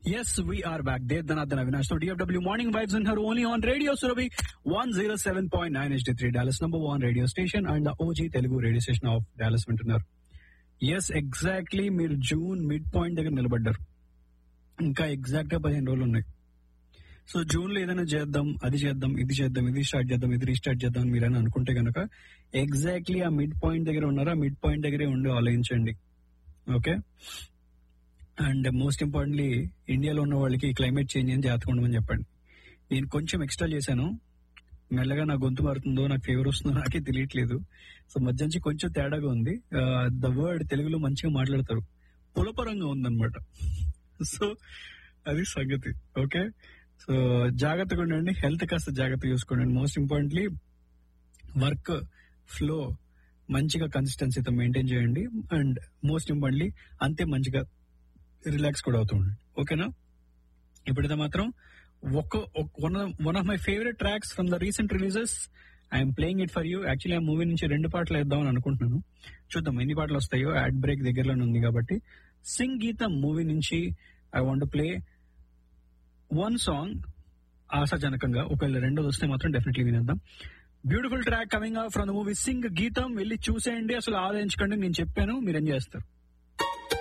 Yes, we are back. Dev Dhanadhan Avinash. So DFW Morning Vibes in her only on Radio Surabhi 107.9 HD3 Dallas number one radio station and the OG Telugu radio station of Dallas వింటున్నారు yes exactly మీరు జూన్ mid point దగ్గర నిలబడ్డారు ఇంకా exact గా పదిహేను రోజులు ఉన్నాయి సో జూన్ లో ఏదైనా చేద్దాం అది చేద్దాం ఇది చేద్దాం ఇది స్టార్ట్ చేద్దాం ఇది రీస్టార్ట్ చేద్దాం అని మీరైనా అనుకుంటే కనుక ఎగ్జాక్ట్లీ ఆ మిడ్ పాయింట్ దగ్గర ఉన్నారా మిడ్ పాయింట్ దగ్గరే ఉండి ఆలోచించండి ఓకే అండ్ మోస్ట్ ఇంపార్టెంట్లీ ఇండియాలో ఉన్న వాళ్ళకి క్లైమేట్ చేంజ్ అని జాగ్రత్తగా ఉండమని చెప్పండి నేను కొంచెం ఎక్స్ట్రా చేశాను మెల్లగా నా గొంతు మారుతుందో నాకు ఫీవర్ వస్తుందో నాకే తెలియట్లేదు సో మధ్య నుంచి కొంచెం తేడాగా ఉంది ద వర్డ్ తెలుగులో మంచిగా మాట్లాడతారు పులపరంగా ఉందన్నమాట సో అది సంగతి ఓకే సో జాగ్రత్తగా ఉండండి హెల్త్ కాస్త జాగ్రత్త చూసుకోండి మోస్ట్ ఇంపార్టెంట్లీ వర్క్ ఫ్లో మంచిగా కన్సిస్టెన్సీతో మెయింటైన్ చేయండి అండ్ మోస్ట్ ఇంపార్టెంట్లీ అంతే మంచిగా రిలాక్స్ కూడా అవుతూ ఉండండి ఓకేనా ఇప్పుడైతే మాత్రం ఒక one one of my favourite tracks from the recent releases I'm playing it for you actually ఆ మూవీ నుంచి రెండు పాటలు వేద్దామని అనుకుంటున్నాను చూద్దాం ఎన్ని పాటలు వస్తాయో యాడ్ బ్రేక్ దగ్గరలోనే ఉంది కాబట్టి సింగ్ గీతం మూవీ నుంచి I want play one song ఆశాజనకంగా ఒకవేళ రెండోది వస్తే మాత్రం డెఫినెట్లీ వినేద్దాం beautiful track coming from the movie Sing Geetham వెళ్ళి చూసేయండి అసలు ఆలోచించకండి నేను చెప్పాను మీరు ఏం చేస్తారు